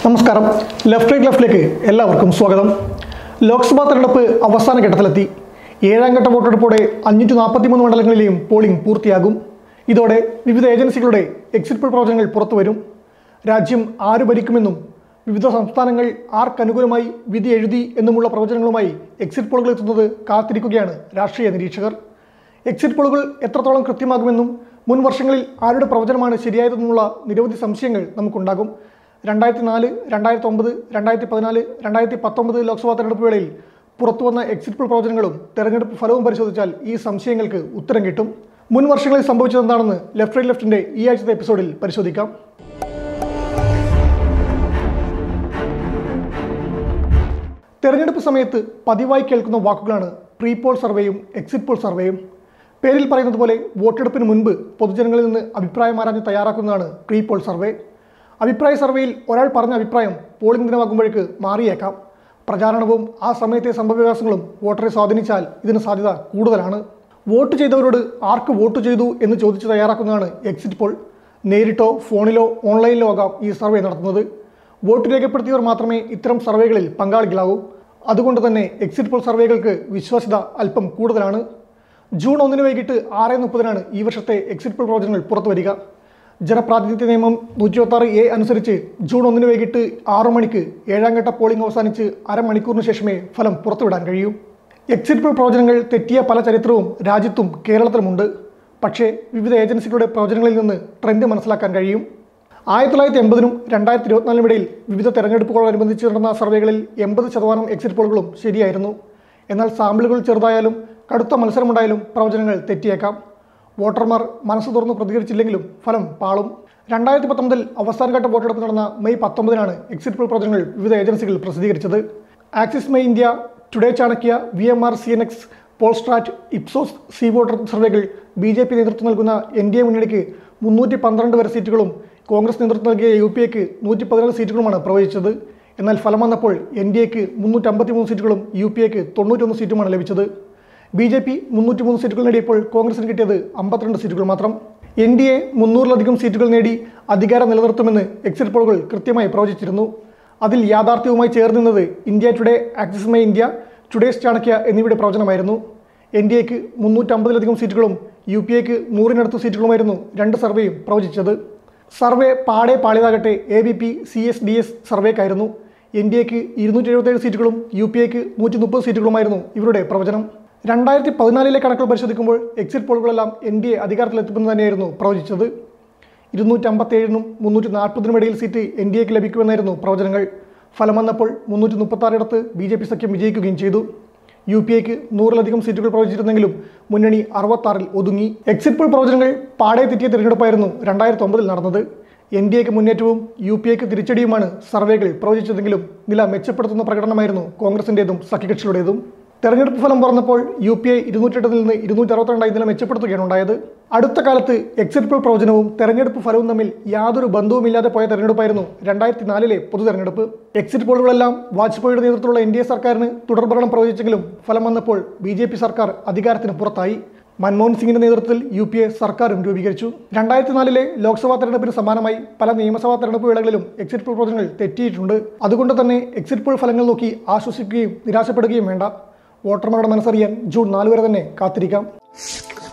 നമസ്കാരം left right ലെഫ്റ്റിലേക്ക് എല്ലാവർക്കും സ്വാഗതം ലോക്സഭാ തെരഞ്ഞെടുപ്പ് അവസാന ഘട്ടത്തിലെത്തി ഏഴാം ഘട്ട വോട്ടെടുപ്പോടെ അഞ്ഞൂറ്റി നാൽപ്പത്തി മൂന്ന് മണ്ഡലങ്ങളിലെയും പോളിംഗ് പൂർത്തിയാകും ഇതോടെ വിവിധ ഏജൻസികളുടെ എക്സിറ്റ് പോൾ പ്രവചനങ്ങൾ പുറത്തുവരും രാജ്യം ആര് ഭരിക്കുമെന്നും വിവിധ സംസ്ഥാനങ്ങൾ ആർക്കനുകൂലമായി വിധി എഴുതി എന്നുമുള്ള പ്രവചനങ്ങളുമായി എക്സിറ്റ് പോളുകൾ എത്തുന്നത് കാത്തിരിക്കുകയാണ് രാഷ്ട്രീയ നിരീക്ഷകർ എക്സിറ്റ് പോളുകൾ എത്രത്തോളം കൃത്യമാകുമെന്നും മുൻ വർഷങ്ങളിൽ ആരുടെ പ്രവചനമാണ് ശരിയായതെന്നുള്ള നിരവധി സംശയങ്ങൾ നമുക്കുണ്ടാകും രണ്ടായിരത്തി നാല് രണ്ടായിരത്തി ഒമ്പത് രണ്ടായിരത്തി പതിനാല് രണ്ടായിരത്തി പത്തൊമ്പത് ലോക്സഭാ തെരഞ്ഞെടുപ്പ് വേളയിൽ പുറത്തുവന്ന എക്സിറ്റ് പോൾ പ്രവചനങ്ങളും തെരഞ്ഞെടുപ്പ് ഫലവും പരിശോധിച്ചാൽ ഈ സംശയങ്ങൾക്ക് ഉത്തരം കിട്ടും മുൻ വർഷങ്ങളിൽ സംഭവിച്ചതെന്താണെന്ന് ലെഫ്റ്റ് റൈറ്റ് ലെഫ്റ്റിന്റെ ഈ ആഴ്ചത്തെ എപ്പിസോഡിൽ പരിശോധിക്കാം തെരഞ്ഞെടുപ്പ് സമയത്ത് പതിവായി കേൾക്കുന്ന വാക്കുകളാണ് പ്രീ പോൾ സർവേയും എക്സിറ്റ് പോൾ സർവേയും പേരിൽ പറയുന്നത് പോലെ വോട്ടെടുപ്പിന് മുൻപ് പൊതുജനങ്ങളിൽ നിന്ന് അഭിപ്രായം ആരാഞ്ഞ് തയ്യാറാക്കുന്നതാണ് പ്രീ പോൾ സർവേ അഭിപ്രായ സർവേയിൽ ഒരാൾ പറഞ്ഞ അഭിപ്രായം പോളിംഗ് ദിനമാകുമ്പോഴേക്ക് മാറിയേക്കാം പ്രചാരണവും ആ സമയത്തെ സംഭവവികാസങ്ങളും വോട്ടറെ സ്വാധീനിച്ചാൽ ഇതിന് സാധ്യത കൂടുതലാണ് വോട്ട് ചെയ്തവരോട് ആർക്ക് വോട്ട് ചെയ്തു എന്ന് ചോദിച്ച് തയ്യാറാക്കുന്നതാണ് എക്സിറ്റ് പോൾ നേരിട്ടോ ഫോണിലോ ഓൺലൈനിലോ ആകാം ഈ സർവേ നടത്തുന്നത് വോട്ട് രേഖപ്പെടുത്തിയവർ മാത്രമേ ഇത്തരം സർവേകളിൽ പങ്കാളികളാകൂ അതുകൊണ്ട് തന്നെ എക്സിറ്റ് പോൾ സർവേകൾക്ക് വിശ്വാസ്യത അല്പം കൂടുതലാണ് ജൂൺ ഒന്നിന് വൈകിട്ട് ആറ് മുപ്പതിനാണ് ഈ വർഷത്തെ എക്സിറ്റ് പോൾ പ്രവചനങ്ങൾ പുറത്തുവരിക ജനപ്രാതിനിധ്യ നിയമം നൂറ്റി ഇരുപത്തി എ അനുസരിച്ച് ജൂൺ ഒന്നിന് വൈകിട്ട് ആറു മണിക്ക് ഏഴാം ഘട്ട പോളിംഗ് അവസാനിച്ച് അരമണിക്കൂറിന് ശേഷമേ ഫലം പുറത്തുവിടാൻ കഴിയൂ എക്സിറ്റ് പോൾ പ്രവചനങ്ങൾ തെറ്റിയ പല ചരിത്രവും രാജ്യത്തും കേരളത്തിലുമുണ്ട് പക്ഷേ വിവിധ ഏജൻസികളുടെ പ്രവചനങ്ങളിൽ നിന്ന് ട്രെൻഡ് മനസ്സിലാക്കാൻ കഴിയും ആയിരത്തി തൊള്ളായിരത്തി എൺപതിനും രണ്ടായിരത്തി ഇരുപത്തിനാലിനും ഇടയിൽ വിവിധ തെരഞ്ഞെടുപ്പുകളോടനുബന്ധിച്ച് നടന്ന സർവേകളിൽ എൺപത് ശതമാനം എക്സിറ്റ് പോളുകളും ശരിയായിരുന്നു എന്നാൽ സാമ്പിളുകൾ ചെറുതായാലും കടുത്ത മത്സരമുണ്ടായാലും പ്രവചനങ്ങൾ തെറ്റിയേക്കാം വോട്ടർമാർ മനസ്സ് തുറന്ന് പ്രതികരിച്ചില്ലെങ്കിലും ഫലം പാളും രണ്ടായിരത്തി പത്തൊമ്പതിൽ അവസാനഘട്ട വോട്ടെടുപ്പ് നടന്ന മെയ് പത്തൊമ്പതിനാണ് എക്സിറ്റ് പോൾ പ്രവചനങ്ങൾ വിവിധ ഏജൻസികൾ പ്രസിദ്ധീകരിച്ചത് Axis My India Today Chanakya V M R C N X Polstrat Ipsos C voter സർവേകൾ ബി ജെ പി നേതൃത്വം നൽകുന്ന എൻ ഡി എ മുന്നണിക്ക് മുന്നൂറ്റി പന്ത്രണ്ട് വരെ സീറ്റുകളും കോൺഗ്രസ് നേതൃത്വം നൽകിയ യു പി എക്ക് നൂറ്റി പതിനാല് സീറ്റുകളുമാണ് പ്രവചിച്ചത് എന്നാൽ ഫലം വന്നപ്പോൾ എൻ ഡി എക്ക് മുന്നൂറ്റമ്പത്തി മൂന്ന് സീറ്റുകളും യു പി എക്ക് തൊണ്ണൂറ്റൊന്ന് സീറ്റുമാണ് ലഭിച്ചത് ബി ജെ പി മുന്നൂറ്റി മൂന്ന് സീറ്റുകൾ നേടിയപ്പോൾ കോൺഗ്രസിന് കിട്ടിയത് അമ്പത്തിരണ്ട് സീറ്റുകൾ മാത്രം എൻ ഡി എ മുന്നൂറിലധികം സീറ്റുകൾ നേടി അധികാരം നിലനിർത്തുമെന്ന് എക്സിറ്റ് പോളുകൾ കൃത്യമായി പ്രവചിച്ചിരുന്നു അതിൽ യാഥാർത്ഥ്യവുമായി ചേർന്നിരുന്നത് India Today Axis My India Today's Chanakya എന്നിവയുടെ പ്രവചനമായിരുന്നു എൻ ഡി എക്ക് മുന്നൂറ്റമ്പതിലധികം സീറ്റുകളും യു പി എക്ക് നൂറിനടുത്ത് സീറ്റുകളുമായിരുന്നു രണ്ട് സർവേയും പ്രവചിച്ചത് സർവേ പാടെ പാളിയതാകട്ടെ A B P C S D S സർവേക്കായിരുന്നു എൻ ഡി എക്ക് ഇരുന്നൂറ്റി എഴുപത്തേഴ് സീറ്റുകളും യു പി എക്ക് നൂറ്റി മുപ്പത് സീറ്റുകളുമായിരുന്നു ഇവരുടെ പ്രവചനം രണ്ടായിരത്തി പതിനാലിലെ കണക്കുകൾ പരിശോധിക്കുമ്പോൾ എക്സിറ്റ് പോളുകളെല്ലാം എൻ ഡി എ അധികാരത്തിലെത്തുമെന്ന് തന്നെയായിരുന്നു പ്രവചിച്ചത് ഇരുന്നൂറ്റമ്പത്തേഴിനും മുന്നൂറ്റി നാൽപ്പതിനും ഇടയിൽ സീറ്റ് എൻ ഡി എക്ക് ലഭിക്കുമെന്നായിരുന്നു പ്രവചനങ്ങൾ ഫലം വന്നപ്പോൾ മുന്നൂറ്റി മുപ്പത്താറിടത്ത് ബി ജെ പി സഖ്യം വിജയിക്കുകയും ചെയ്തു യു പി എക്ക് നൂറിലധികം സീറ്റുകൾ പ്രവചിച്ചിരുന്നെങ്കിലും മുന്നണി അറുപത്താറിൽ ഒതുങ്ങി എക്സിറ്റ് പോൾ പ്രവചനങ്ങൾ പാടെ തെറ്റിയ തിരഞ്ഞെടുപ്പായിരുന്നു രണ്ടായിരത്തി ഒമ്പതിൽ നടന്നത് എൻ ഡി എക്ക് മുന്നേറ്റവും യു പി എക്ക് തിരിച്ചടിയുമാണ് സർവേകൾ പ്രവചിച്ചതെങ്കിലും നില മെച്ചപ്പെടുത്തുന്ന പ്രകടനമായിരുന്നു കോൺഗ്രസിൻ്റെതും സഖ്യകക്ഷികളുടേതും തെരഞ്ഞെടുപ്പ് ഫലം പറഞ്ഞപ്പോൾ യു പി ഐ ഇരുന്നൂറ്റെട്ടിൽ നിന്ന് ഇരുന്നൂറ്റി അറുപത്തിരണ്ടായി നില മെച്ചപ്പെടുത്തുകയാണ് ഉണ്ടായത് അടുത്ത കാലത്ത് എക്സിറ്റ് പോൾ പ്രവചനവും തെരഞ്ഞെടുപ്പ് ഫലവും തമ്മിൽ യാതൊരു ബന്ധവുമില്ലാതെ പോയ തെരഞ്ഞെടുപ്പായിരുന്നു രണ്ടായിരത്തി നാലിലെ പൊതു തെരഞ്ഞെടുപ്പ് എക്സിറ്റ് പോളുകളെല്ലാം വാജ്പേയിയുടെ നേതൃത്വത്തിലുള്ള എൻ ഡി എ സർക്കാരിന് തുടർഭരണം പ്രവചിച്ചെങ്കിലും ഫലം വന്നപ്പോൾ ബി ജെ പി സർക്കാർ അധികാരത്തിന് പുറത്തായി മൻമോഹൻ സിംഗിന്റെ നേതൃത്വത്തിൽ യു പി എ സർക്കാരും രൂപീകരിച്ചു രണ്ടായിരത്തി നാലിലെ ലോക്സഭാ തെരഞ്ഞെടുപ്പിന് സമാനമായി പല നിയമസഭാ തെരഞ്ഞെടുപ്പ് വേളകളിലും എക്സിറ്റ് പോൾ പ്രവചനങ്ങൾ തെറ്റിയിട്ടുണ്ട് അതുകൊണ്ട് തന്നെ എക്സിറ്റ് പോൾ ഫലങ്ങൾ നോക്കി ആശ്വസിക്കുകയും നിരാശപ്പെടുകയും വേണ്ട വോട്ടർമാരുടെ മനസ്സറിയാൻ ജൂൺ നാല് വരെ തന്നെ കാത്തിരിക്കാം